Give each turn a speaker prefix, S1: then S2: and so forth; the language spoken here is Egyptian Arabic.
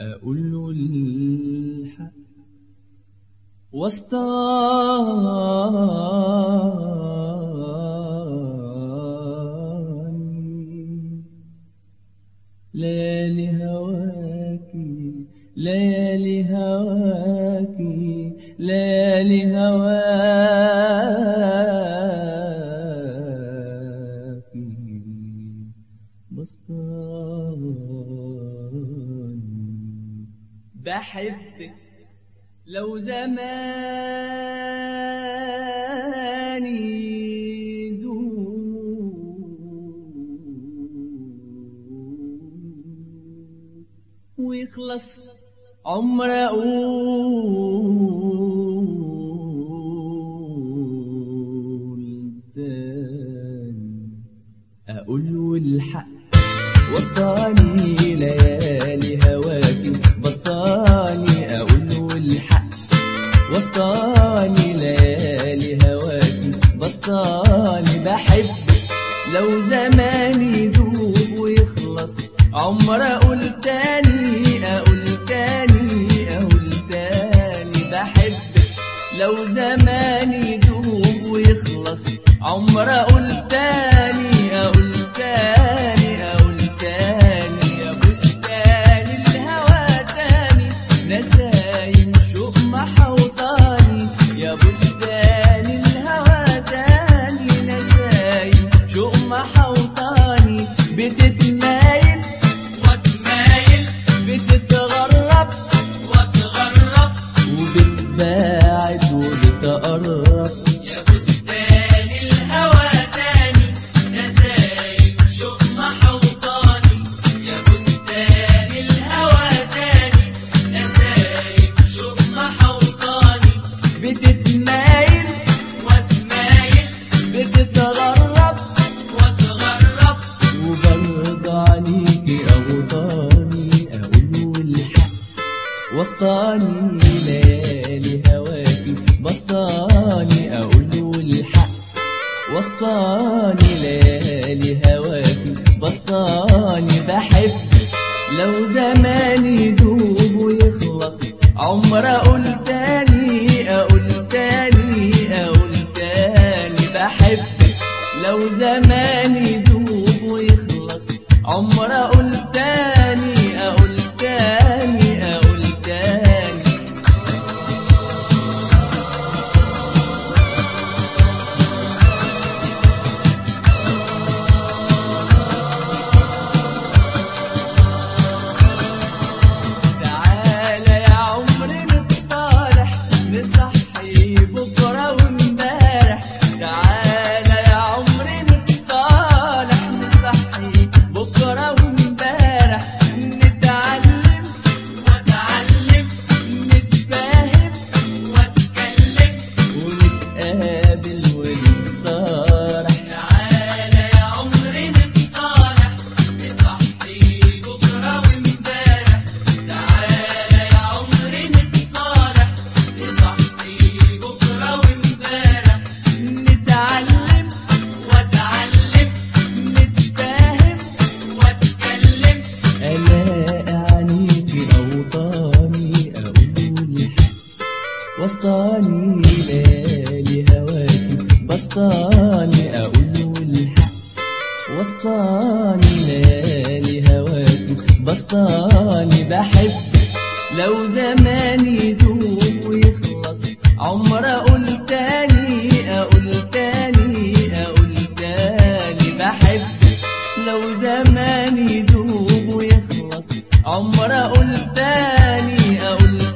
S1: أقول له الحق وسطاني ليالي هواكي ليالي هواكي ليالي هواكي بسطاني بحبك لو زماني دوب ويخلص عمر أقول تاني أقول له الحق وسطاني ليالي هواكي بسطاني أقول له الحق وسطاني ليالي هواكي بسطاني بحبك لو زماني يدوب ويخلص عمر أقول تاني أقول تاني أقول تاني بحبك لو زماني يدوب ويخلص عمر أقول تاني أقول تاني أقول تاني يا بستان الهوى تاني نسايم شوق محوطاني يا بستان الهوى تاني نسايم شوق محوطاني بتتمايل
S2: واتمايل
S1: بتتغرب
S2: واتغرب
S1: وبتباعد وبتقرب
S2: يا بستان الهوى تاني نسايم شوق محوطاني يا بستان الهوى تاني نسايم شوق محوطاني
S1: بتتمايل
S2: واتمايل
S1: بتتغرب
S2: واتغرب
S1: وبرضى عليكي أغضاني أقول الحق وسطاني ليالي هواكي بسطاني أقول الحق وسطاني ليالي هواكي بسطاني بحبك لو زماني يدوب ويخلص عمر أقول تاني أقول تاني أقول تاني بحبك لو زماني يدوب ويخلص عمر أقول تاني أقول تاني أقول تاني تعالى يا عمري نتصالح نصحي بكرة وامبارح تعالى يا عمري نتصالح نصحي بكرة وامبارح نتعلم
S2: واتعلم
S1: نتفاهم
S2: واتكلم
S1: ونتقابل ونتصارح
S2: تعالى يا عمري نتصالح نصحي بكرة وامبارح تعالى يا عمري نتصالح نصحي بكرة وامبارح
S1: نتعلم
S2: واتعلم
S1: نتفاهم
S2: واتكلم
S1: ألاقي عينيكي أوطاني أقول وسطاني ليالي هواكي بسطاني أقول الحق وسطاني ليالي هواكي بسطاني بحبك لو زماني يدوب ويخلص عمر أقول تاني أقول تاني أقول تاني بحبك لو زماني يدوب ويخلص عمر أقول تاني أقول